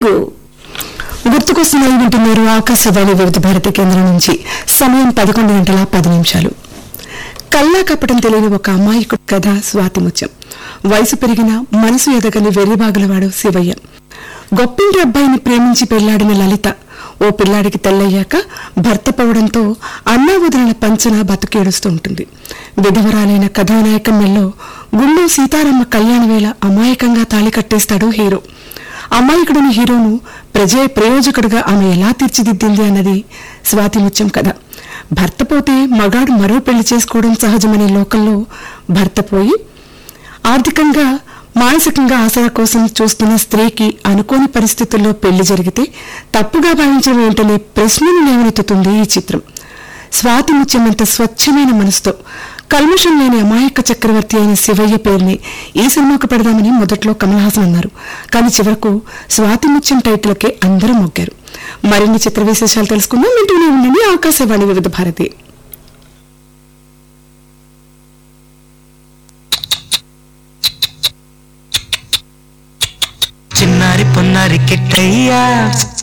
గుర్తుకు గుర్తుకొస్తున్నాయి వింటున్నారు ఆకాశవాణి వివిధ భారతి కేంద్రం నుంచి సమయం పదకొండు గంటల పది నిమిషాలు కల్లా కప్పటం తెలియని ఒక అమాయకుడు కథ స్వాతి ముత్యం వయసు పెరిగిన మనసు ఎదగని వెర్రిబాగులవాడు శివయ్య గొప్పింటి అబ్బాయిని ప్రేమించి పెళ్లాడిన లలిత ఓ పిల్లాడికి తెల్లయ్యాక భర్త పోవడంతో అన్నా వదిలిన పంచన బతుకేడుస్తూ ఉంటుంది విధవరాలైన కథానాయకం మెల్లో గుళ్ళో సీతారామ కళ్యాణ వేళ అమాయకంగా తాళి కట్టేస్తాడు హీరో అమాయకుడిని హీరోను ప్రజే ప్రయోజకుడిగా ఆమె ఎలా తీర్చిదిద్దింది అన్నది స్వాతి ముత్యం కథ భర్త పోతే మగాడు మరో పెళ్లి చేసుకోవడం సహజమనే లోకంలో భర్త పోయి ఆర్థికంగా మానసికంగా ఆసరా కోసం చూస్తున్న స్త్రీకి అనుకోని పరిస్థితుల్లో పెళ్లి జరిగితే తప్పుగా భావించడం ఏంటనే ప్రశ్నను లేవనెత్తుతుంది ఈ చిత్రం స్వాతి ముత్యమంత స్వచ్ఛమైన మనసుతో కల్మషం లేని అమాయక చక్రవర్తి అయిన శివయ్య పేరుని ఈ సినిమాకు పెడదామని మొదట్లో కమల్ హాసన్ అన్నారు కానీ చివరకు స్వాతి ముత్యం టైటిల్కే అందరూ మొగ్గారు మరిన్ని చిత్ర విశేషాలు తెలుసుకుందాం వింటూనే ఉండండి ఆకాశవాణి వివిధ భారతి చిన్నారి పొన్నారి కిట్టయ్యా